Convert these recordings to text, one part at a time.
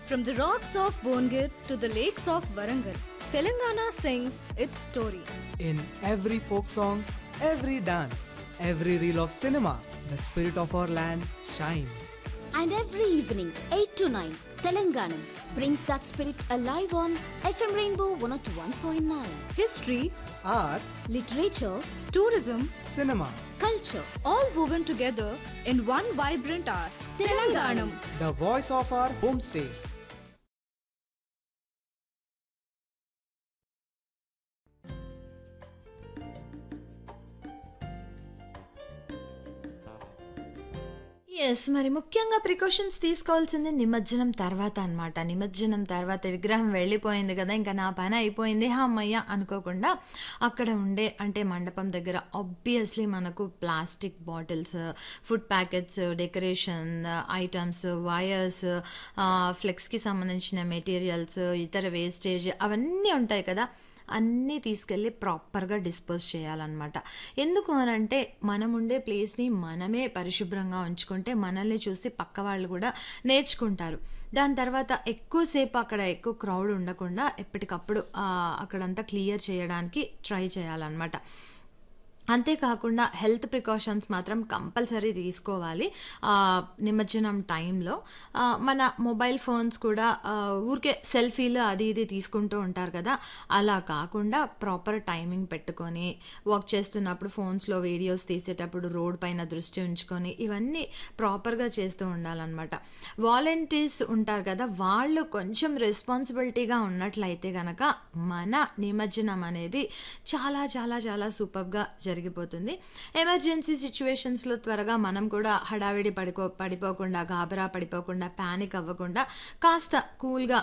From the rocks of Bongir to the lakes of Warangal, Telangana sings its story. In every folk song, every dance, every reel of cinema, the spirit of our land shines. And every evening, 8 to 9, Telanganam brings that spirit alive on FM Rainbow 101.9. History, Art, Literature, tourism, cinema, culture, all woven together in one vibrant art. Telanganam. the voice of our homestay. Yes మరి ముఖ్యంగా precautions తీసుకోవాల్సింది నిమజ్జనం తర్వాత అన్నమాట నిమజ్జనం తర్వాత విగ్రహం వెళ్ళిపోయింది కదా ఇంకా నా పని అయిపోయింది హా అమ్మయ్య అనుకోకుండా అక్కడ ఉండే అంటే మండపం దగ్గర ఆబ్వియస్లీ మనకు plastic bottles food packets decoration items wires ఫ్లెక్స్కి సంబంధించిన మెటీరియల్స్ ఇతర వేస్టేజ్ అవన్నీ ఉంటాయి కదా అన్నీ తీసుకెళ్ళి ప్రాపర్గా డిస్పోజ్ చేయాలన్నమాట ఎందుకు అనంటే మనం ఉండే ప్లేస్ని మనమే పరిశుభ్రంగా ఉంచుకుంటే మనల్ని చూసి పక్క వాళ్ళు కూడా నేర్చుకుంటారు దాని తర్వాత ఎక్కువసేపు అక్కడ ఎక్కువ క్రౌడ్ ఉండకుండా ఎప్పటికప్పుడు ఆ, అక్కడంతా క్లియర్ చేయడానికి ట్రై చేయాలన్నమాట అంతేకాకుండా హెల్త్ ప్రికాషన్స్ మాత్రం కంపల్సరీ తీసుకోవాలి ఆ, నిమజ్జనం టైంలో ఆ, మన మొబైల్ ఫోన్స్ కూడా ఆ, ఊరికే సెల్ఫీలు అది ఇది తీసుకుంటూ ఉంటారు కదా అలా కాకుండా ప్రాపర్ టైమింగ్ పెట్టుకొని వాక్ చేస్తున్నప్పుడు ఫోన్స్లో వీడియోస్ తీసేటప్పుడు రోడ్ పైన దృష్టి ఉంచుకొని ఇవన్నీ ప్రాపర్గా చేస్తూ ఉండాలన్నమాట వాలంటీర్స్ ఉంటారు కదా వాళ్ళు కొంచెం రెస్పాన్సిబిలిటీగా ఉన్నట్లయితే గనక మన నిమజ్జనం అనేది చాలా చాలా చాలా సూపర్గా జరిగిపోతుంది ఎమర్జెన్సీ సిచ్యువేషన్స్లో త్వరగా మనం కూడా హడావిడి పడిపో పడిపోకుండా గాబరా పడిపోకుండా ప్యానిక్ అవ్వకుండా కాస్త కూల్గా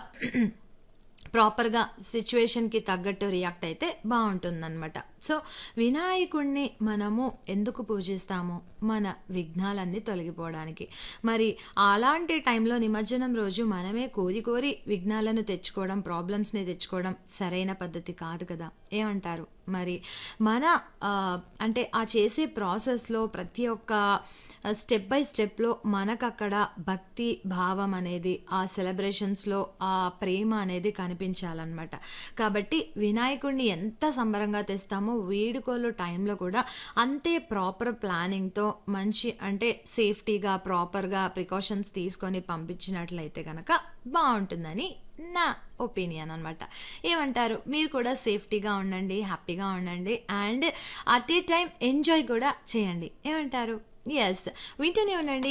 ప్రాపర్గా సిచ్యువేషన్కి తగ్గట్టు రియాక్ట్ అయితే బాగుంటుందన్నమాట సో వినాయకుణ్ణి మనము ఎందుకు పూజిస్తాము మన విఘ్నాలన్నీ తొలగిపోవడానికి మరి అలాంటి టైంలో నిమజ్జనం రోజు మనమే కోరి కోరి విఘ్నాలను తెచ్చుకోవడం ప్రాబ్లమ్స్ని తెచ్చుకోవడం సరైన పద్ధతి కాదు కదా ఏమంటారు మరి మన ఆ, అంటే ఆ చేసే ప్రాసెస్లో ప్రతి ఒక్క స్టెప్ బై స్టెప్లో మనకు అక్కడ భక్తి భావం అనేది ఆ సెలబ్రేషన్స్లో ఆ ప్రేమ అనేది కనిపించాలన్నమాట కాబట్టి వినాయకుడిని ఎంత సంబరంగా తెస్తామో వేడుకోలు టైంలో కూడా అంతే ప్రాపర్ ప్లానింగ్తో మంచి అంటే సేఫ్టీగా ప్రాపర్గా ప్రికాషన్స్ తీసుకొని పంపించినట్లయితే కనుక బాగుంటుందని నా ఒపీనియన్ అనమాట ఏమంటారు మీరు కూడా సేఫ్టీగా ఉండండి హ్యాపీగా ఉండండి and at a time enjoy కూడా చేయండి ఏమంటారు ఎస్ వింటూనే ఉండండి